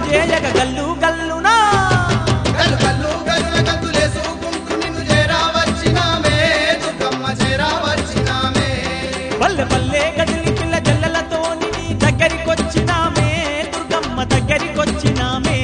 చేయగ గల్లు గల్లునా గల్లు గల్లు గల్లున గంతులేసుకుంటూ నిన్ను చేరా వచ్చినామే దుర్గమ్మ చేరా వచ్చినామే పల్లె పల్లె గదిలి పిల్ల జల్లలతో నీ దగ్గరికొచ్చినామే దుర్గమ్మ దగ్గరికొచ్చినామే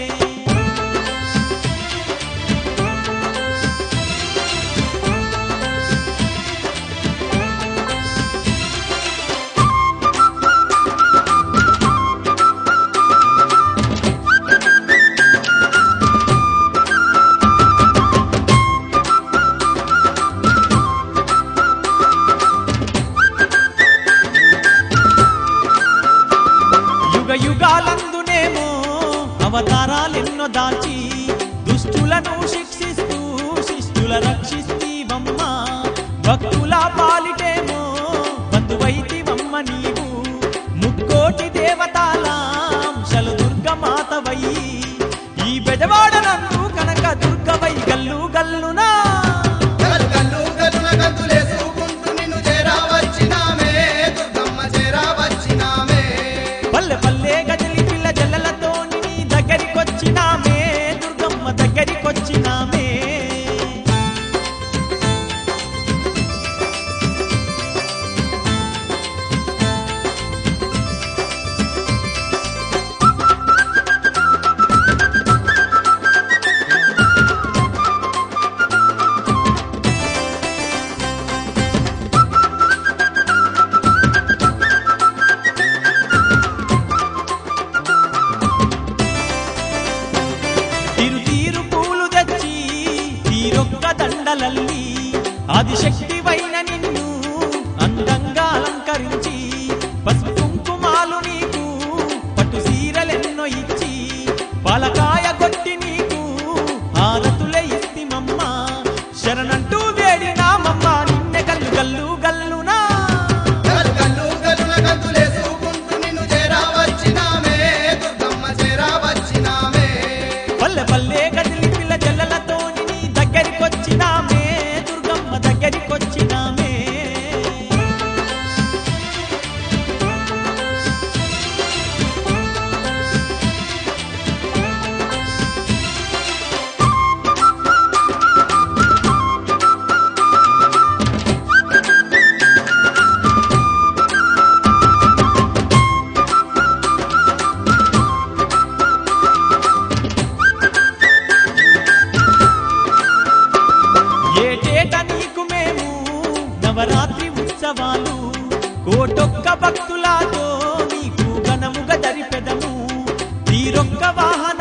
యుగ యుగాలందునేమో అవతారాలెన్నో దాల్చి దుష్టులను శిక్షిస్తూ శిష్టుల రక్షిస్తీవమ్మ భక్తుల పాలిటేమో బంధువైతివమ్మ నీవు ముక్కోటి దేవతాలాంశలు దుర్గమాతవై ఈ బెజవాడనందు కనక దుర్గవై గల్లు గల్లునా గల్లు గల్లు గల్లున గంతులేసుకుంటూ నిన్ను చేరా వచ్చినామే దుర్గమ్మ చేరా వచ్చినామే పల్లె పల్లె గదిలి పిల్ల జల్లలతో నీ దగ్గరికొచ్చినామే దుర్గమ్మ దగ్గరికొచ్చినామే తీరు తీరు పూలు తెచ్చి తీరొక్క దండలల్లి ఆదిశక్తివైన నిన్ను అందంగా అలంకరించి పసుపు కుంకుమాలు నీకు పట్టు సీరలెన్నో ఇచ్చి పాలకాయ కొట్టి నీకు హారతులే ఇస్తిమమ్మ శరణంటూ వేడినామమ్మ నిన్నె గల్లు గల్లు గల్లునా గల్లు గల్లు గల్లున గంతులేసుకుంటూ నిన్ను చేరా వచ్చినామే దుర్గమ్మ చేరా వచ్చినామే పల్లె పల్లె గదిలి పిల్ల జల్లలతో నీ దగ్గరికొచ్చినామే దుర్గమ్మ దగ్గరికొచ్చినామే ఏటేట నీకు మేము నవరాత్రి ఉత్సవాలు కోటొక్క భక్తులతో నీకు ఘనముగా జరిపెదము తీరొక్క వాహన